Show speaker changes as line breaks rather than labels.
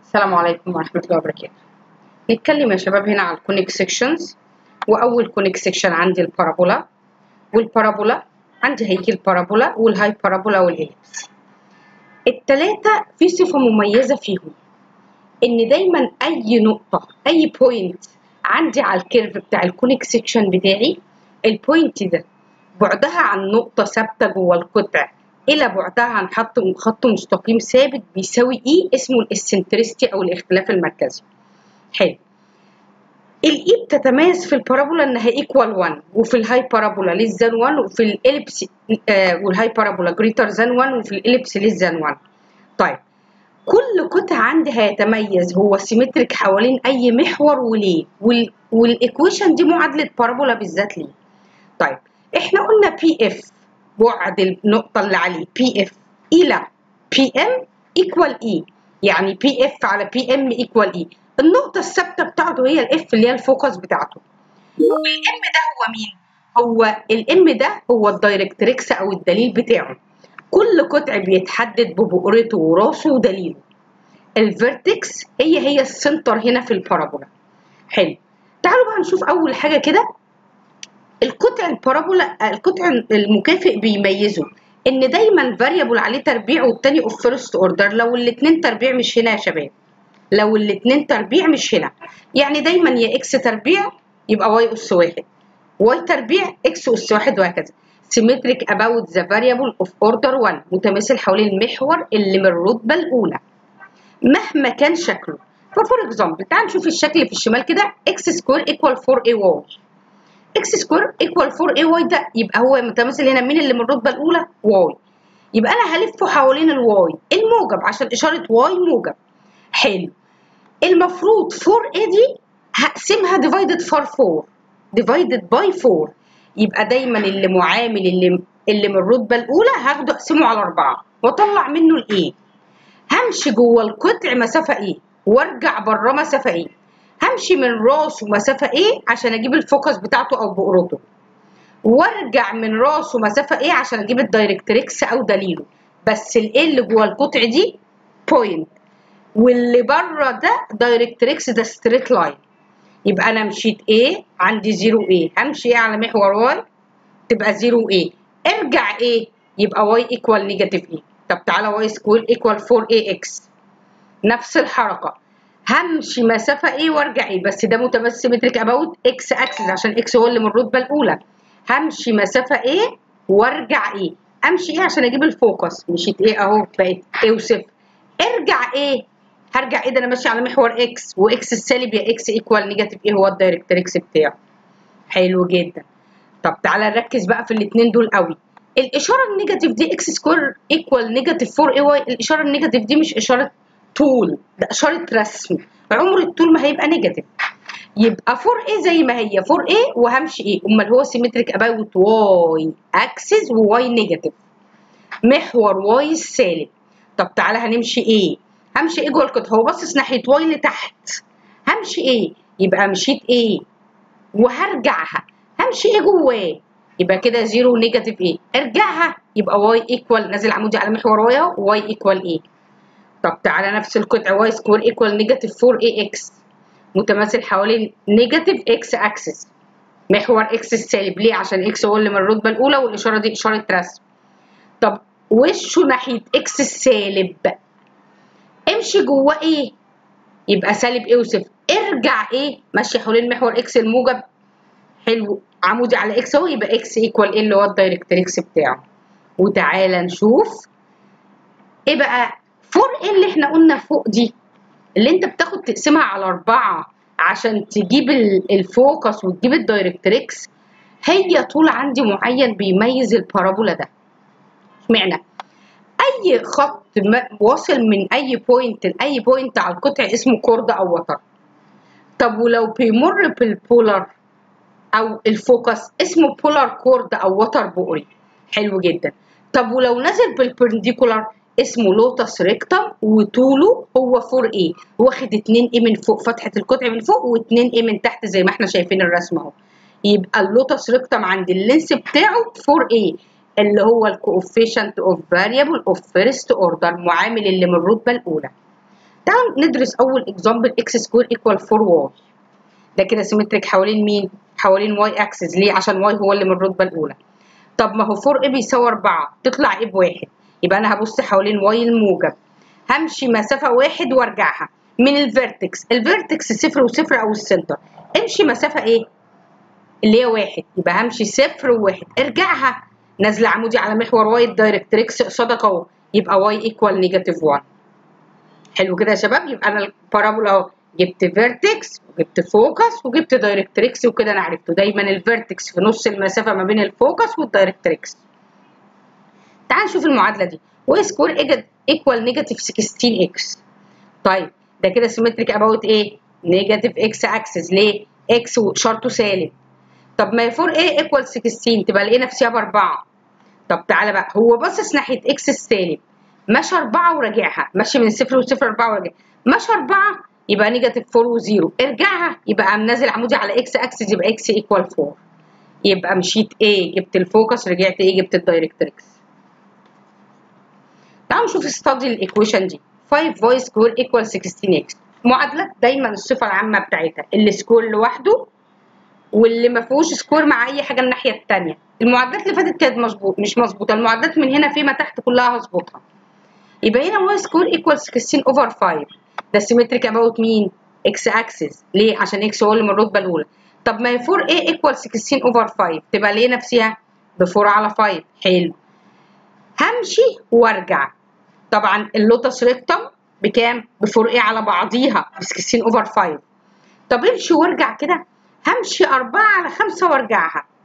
السلام عليكم ورحمة الله وبركاته نتكلم يا شباب هنا على الكونيك سيكشنز وأول كونيك سيكشن عندي البارابولا والبارابولا عندي هيكل بارابولا والهاي بارابولا والإليبس التلاتة في صفة مميزة فيهم إن دايما أي نقطة أي بوينت عندي على الكيرف بتاع الكونيك سيكشن بتاعي البوينت ده بعدها عن نقطة ثابتة جوه القطع إلى بعدها عن خط خط مستقيم ثابت بيساوي إيه اسمه الإسنترستي أو الاختلاف المركزي. حلو. الإي بتتميز في البارابولا إنها إيكوال 1 وفي الهاي بارابولا ليس ذان 1 وفي الإليبس آه والهاي بارابولا جريتر ذان 1 وفي الإليبس ليس ذان 1. طيب كل قطع عندي هيتميز هو سيمتريك حوالين أي محور وليه؟ وال... والإيكويشن دي معادلة بارابولا بالذات ليه؟ طيب احنا قلنا بي اف بعد النقطة اللي عليه بي اف إلى بي ام ايكوال اي يعني بي اف على بي ام ايكوال اي النقطة الثابتة بتاعته هي الاف اللي هي الفوكس بتاعته والام ده هو مين؟ هو الام ده هو الدايركتريكس او الدليل بتاعه كل قطع بيتحدد ببؤرته وراسه ودليله الفيرتكس هي هي السنتر هنا في البارابولا حلو تعالوا بقى نشوف اول حاجة كده القطع البارابولا القطع المكافئ بيميزه ان دايما فاريبل عليه تربيع والتاني اوف فيرست اوردر لو الاتنين تربيع مش هنا يا شباب لو الاتنين تربيع مش هنا يعني دايما يا اكس تربيع يبقى واي اس واحد واي تربيع اكس اس واحد وهكذا symmetric about the variable of order 1 متماثل حوالين المحور اللي من الرتبة الأولى مهما كان شكله ففور اكزامبل تعال نشوف الشكل في الشمال كده x سكوير equal 4ay اكس سكوير ايكوال 4 اي واي ده يبقى هو متماثل هنا مين اللي من الرتبه الاولى واي يبقى انا هلفه حوالين الواي الموجب عشان اشاره واي موجب حلو المفروض 4 اي دي هقسمها ديفايدد فار 4 ديفايدد باي 4 يبقى دايما اللي معامل اللي اللي من الرتبه الاولى هاخده اقسمه على 4 واطلع منه الايه همشي جوه القطع مسافه ايه وارجع بره مسافه ايه همشي من راسه مسافة ايه عشان اجيب الفوكس بتاعته او بقرته وارجع من راسه مسافة ايه عشان اجيب الدايركتريكس او دليله بس الايه اللي جوه القطع دي بوينت واللي بره ده دايركتريكس ده ستريت لاين يبقى انا مشيت ايه عندي زيرو ايه همشي ايه على محور واي تبقى زيرو ايه ارجع ايه يبقى واي ايكوال نيجاتيف ايه طب تعالى واي سكوير ايكوال 4 اي اكس نفس الحركه همشي مسافة ايه وارجع ايه بس ده متمثل سيمتريك اباوت اكس اكسس عشان اكس هو اللي من الرتبة الأولى همشي مسافة ايه وارجع ايه امشي ايه عشان اجيب الفوكس مشيت ايه اهو بقت ايه وصفر ارجع ايه هرجع ايه ده انا ماشي على محور اكس واكس السالب يا اكس ايكوال نيجاتيف ايه هو الدايركتريكس بتاعه حلو جدا طب تعالى نركز بقى في الاثنين دول قوي الاشاره النيجاتيف دي اكس سكوير ايكوال نيجاتيف 4 اي واي الاشاره النيجاتيف دي مش اشاره طول ده اشاره رسم عمر الطول ما هيبقى نيجاتيف يبقى 4 a زي ما هي 4 a وهمشي ايه امال هو سيمتريك اباوت واي اكسس وواي نيجاتيف محور واي السالب طب تعالى هنمشي ايه همشي ايه جوه القطع هو باصص ناحيه واي لتحت همشي ايه يبقى مشيت ايه وهرجعها همشي ايه جواه يبقى كده زيرو نيجاتيف ايه ارجعها يبقى واي ايكوال نازل عمودي على محور واي اهو واي ايكوال ايه طب تعالى نفس القطع واي سكوير ايكوال نيجاتيف 4 اي اكس متماثل حوالين نيجاتيف اكس اكسس محور اكس السالب ليه عشان اكس هو اللي من الرتبه الاولى والاشاره دي اشاره رسم طب وشه ناحيه اكس السالب امشي جواه ايه يبقى سالب ايه وصفر ارجع ايه ماشي حوالين محور اكس الموجب حلو عمودي على اكس اهو يبقى اكس ايكوال ايه اللي هو الدايركتريكس بتاعه وتعالى نشوف ايه بقى 4 ايه اللي احنا قلنا فوق دي اللي انت بتاخد تقسمها على أربعة عشان تجيب الفوكس وتجيب الدايركتريكس هي طول عندي معين بيميز البارابولا ده اشمعنى اي خط واصل من اي بوينت لاي بوينت على القطع اسمه كورد او وتر طب ولو بيمر بالبولار او الفوكس اسمه بولار كورد او وتر بؤري حلو جدا طب ولو نزل بالبرنديكولار اسمه لوتس ريكتم وطوله هو 4 اي واخد 2 اي من فوق فتحه القطع من فوق و2 اي من تحت زي ما احنا شايفين الرسم اهو يبقى اللوتس ريكتم عند اللينس بتاعه 4 اي اللي هو الكوفيشنت اوف فاريبل اوف فيرست اوردر معامل اللي من الرتبه الاولى تعالوا ندرس اول اكزامبل اكس سكوير ايكوال 4 واي ده كده سيمتريك حوالين مين حوالين واي اكسس ليه عشان واي هو اللي من الرتبه الاولى طب ما هو 4 اي بيساوي 4 تطلع ايه بواحد يبقى انا هبص حوالين واي الموجب همشي مسافه واحد وارجعها من الفيرتكس الفيرتكس صفر وصفر او السنتر امشي مسافه ايه اللي هي واحد يبقى همشي صفر وواحد ارجعها نازله عمودي على محور واي الدايركتريكس قصادك اهو يبقى واي ايكوال نيجاتيف 1 حلو كده يا شباب يبقى انا البارابولا اهو جبت فيرتكس وجبت فوكس وجبت دايركتريكس وكده انا عرفته دايما الفيرتكس في نص المسافه ما بين الفوكس والدايركتريكس تعال نشوف المعادله دي واي سكوير ايكوال نيجاتيف 16 اكس طيب ده كده سيمتريك اباوت ايه نيجاتيف اكس اكسس ليه اكس شرطه سالب طب ما 4 ايه ايكوال 16 تبقى لقينا نفسها باربعه طب تعالى بقى هو باصص ناحيه اكس السالب مشى 4 وراجعها ماشي من صفر وصفر 4 وراجع مشى 4 يبقى نيجاتيف 4 وزيرو ارجعها يبقى قام نازل عمودي على اكس اكسس يبقى اكس ايكوال 4 يبقى مشيت ايه جبت الفوكس رجعت ايه جبت الدايركتريكس تعالوا نشوف استادي الايكويشن دي 5 واي سكوير ايكوال 16 اكس معادله دايما الصفه العامه بتاعتها اللي سكوير لوحده واللي ما فيهوش سكور مع اي حاجه الناحيه الثانيه المعدات اللي فاتت كانت مظبوط مش مظبوطه المعدات من هنا فيما تحت كلها هظبطها يبقى هنا واي سكور ايكوال 16 اوفر 5 ده سيمتريك اباوت مين اكس اكسس ليه عشان اكس هو اللي من الرتبه الاولى طب ما هي 4 a ايكوال 16 اوفر 5 تبقى ليه نفسها ب 4 على 5 حلو همشي وارجع طبعا اللوتس ريكتم بكام ب 4 a على بعضيها ب 16 اوفر 5 طب امشي وارجع كده همشي 4 على 5 وارجعها